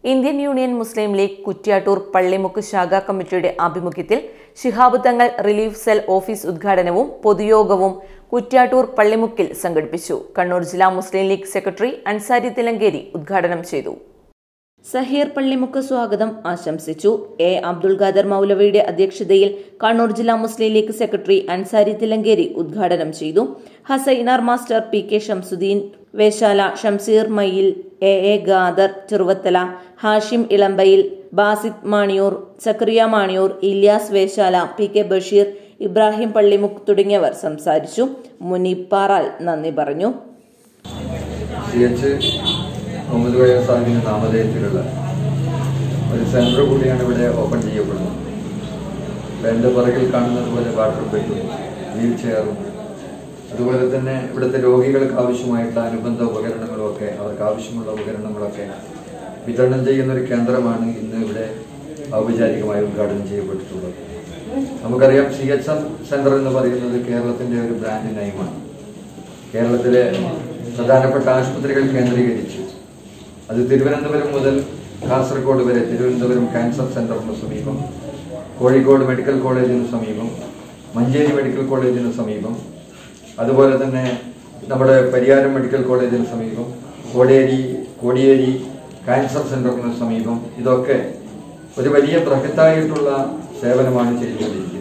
Indian Union Muslim League Kuttiattoor Pallimukku ശാഖാ കമ്മിറ്റിയുടെ ആഭിമുഖ്യത്തിൽ ശിഹാബ് തങ്ങൾ റിലീഫ് സെൽ ഓഫീസ് ഉദ്ഘാടനവും പൊതുയോഗവും കുറ്റ്യാട്ടൂർ പള്ളിമുക്കിൽ സംഘടിപ്പിച്ചു കണ്ണൂർ ജില്ലാ Muslim League secretary Ansari Thillenkeri ഉദ്ഘാടനം ചെയ്തു സഹീർ പള്ളിമുക്ക് സ്വാഗതം ആശംസിച്ചു എ അബ്ദുൾ ഖാദർ മൗലവിയുടെ അധ്യക്ഷതയിൽ കണ്ണൂർ ജില്ലാ Muslim League secretary Ansari Thillenkeri ഉദ്ഘാടനം ചെയ്തു Hasainar master P K Shamsuddin Veshala Shamseer Mayil A A Khader Cheruvathala Hashim Elambayil Basid Maniyoor Sakariya Maniyoor Ilyas Veshala P K Basheer Ibrahim Pallimukku തുടങ്ങിയവർ സംസാരിച്ചു മുനീബ് പാറാൽ നന്ദി പറഞ്ഞു സി എച്ച് മുഹമ്മദ് വയ സാഹിബിന്റെ നാമധേയത്തിലുള്ള ഒരു സെന്റർ കൂടിയാണ് ഇവിടെ ഓപ്പൺ ചെയ്യപ്പെടുന്നത് ഇപ്പം എൻ്റെ പുറകിൽ കാണുന്നത് പോലെ വാട്ടർ ബെഡും വീൽ ചെയറും അതുപോലെ തന്നെ ഇവിടുത്തെ രോഗികൾക്ക് ആവശ്യമായിട്ടുള്ള അനുബന്ധ ഉപകരണങ്ങളും ഒക്കെ അവർക്ക് ആവശ്യമുള്ള ഉപകരണങ്ങളൊക്കെ വിതരണം ചെയ്യുന്ന ഒരു കേന്ദ്രമാണ് ഇന്ന് ഇവിടെ ഔപചാരികമായി ഉദ്ഘാടനം ചെയ്യപ്പെട്ടിട്ടുള്ളത് നമുക്കറിയാം സി എച്ച് എം സെന്റർ എന്ന് പറയുന്നത് കേരളത്തിന്റെ ഒരു ബ്രാൻഡ് നയമാണ് കേരളത്തിലെ പ്രധാനപ്പെട്ട ആശുപത്രികൾ കേന്ദ്രീകരിച്ച് അത് തിരുവനന്തപുരം മുതൽ കാസർഗോഡ് വരെ തിരുവനന്തപുരം ക്യാൻസർ സെന്ററിന് സമീപം കോഴിക്കോട് മെഡിക്കൽ കോളേജിന് സമീപം മഞ്ചേരി മെഡിക്കൽ കോളേജിന് സമീപം അതുപോലെ തന്നെ നമ്മുടെ പരിയാരം മെഡിക്കൽ കോളേജിന് സമീപം കോടിയേരി കോടിയേരി ക്യാൻസർ സെന്ററിന് സമീപം ഇതൊക്കെ ഒരു വലിയ ബൃഹത്തായിട്ടുള്ള സേവനമാണ് ചെയ്തുകൊണ്ടിരിക്കുന്നത്